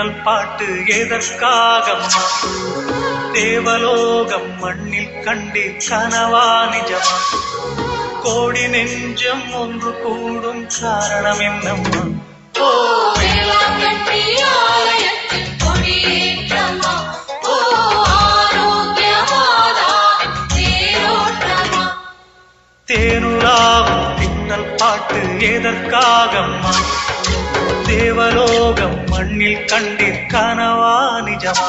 தென்றல் பாட்டு எதற்காகம்மா தேவலோகம் மண்ணில் கண்டீர் கனவா நிஜமா கோடி நெஞ்சம் ஒன்று கூடும் காரணம் என்னம்மா ஓ வேளாங்கண்ணி ஆலயத்தில் கொடியேற்றமா ஓ ஆரோக்கியமாதா தேரோட்டமா தேனுலாவும் தின்னல் பாட்டு எதற்காகம்மா தேவலோகம் மண்ணில் கண்டீர் கனவா நிஜமா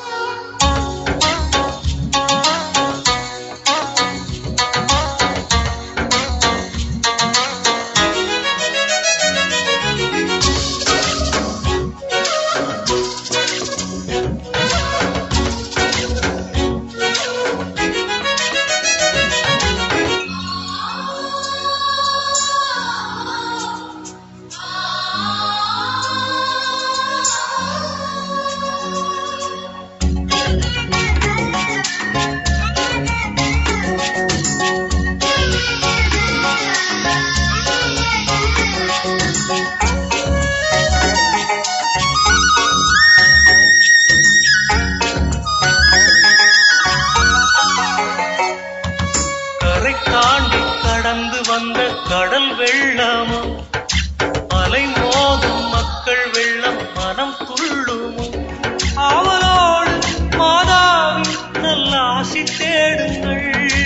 கரை தாண்டி கடந்து வந்த கடல் வெள்ளமோ அலை மோதும் மக்கள் வெள்ளம் மனம் துள்ளுமோ அவளோடு மாதாவி நல்ல ஆசி தேடுங்கள்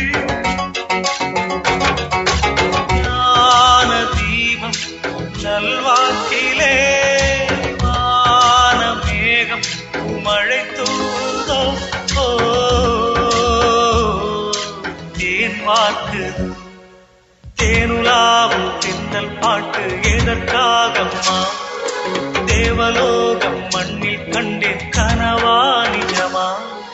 ஞான தீபம் நல்வாக்கிலே வான மேகம் மழை தூதோ ஓ தேன் வாக்குது தேனுலாவும் தென்றல் பாட்டு எதற்காகம்மா தேவலோகம் மண்ணில் கண்டேன் கனவா நிஜமா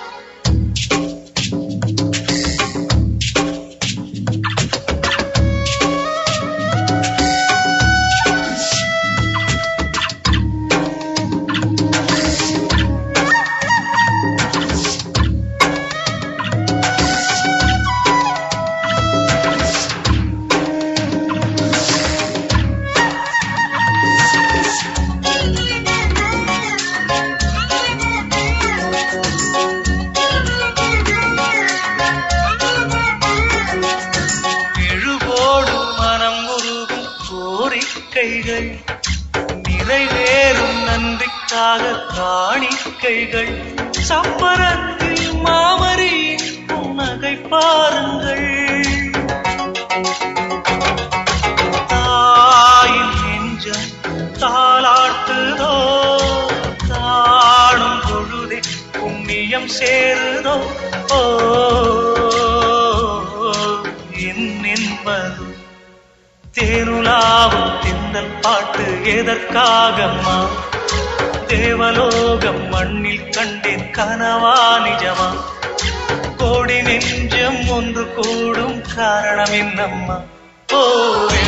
எழுவோடு மனம் உருகும் கோரிக்கைகள் நிறைவேறும் நன்றிக்காக காணிக்கைகள் சப்பரத்தில் மாமரியின் புன்னகை பாருங்கள் தாயின் நெஞ்சம் தாளாட்டுதோ காணும் பொழுதே புண்ணியம் சேருதோ ஓ என் என்பது தேனுலாவும் திந்தல் பாட்டு எதற்காகம்மா தேவலோகம் மண்ணில் கண்டேன் கனவா நிஜமா கோடி நெஞ்சம் ஒன்று கூடும் காரணம் என்னம்மா ஓ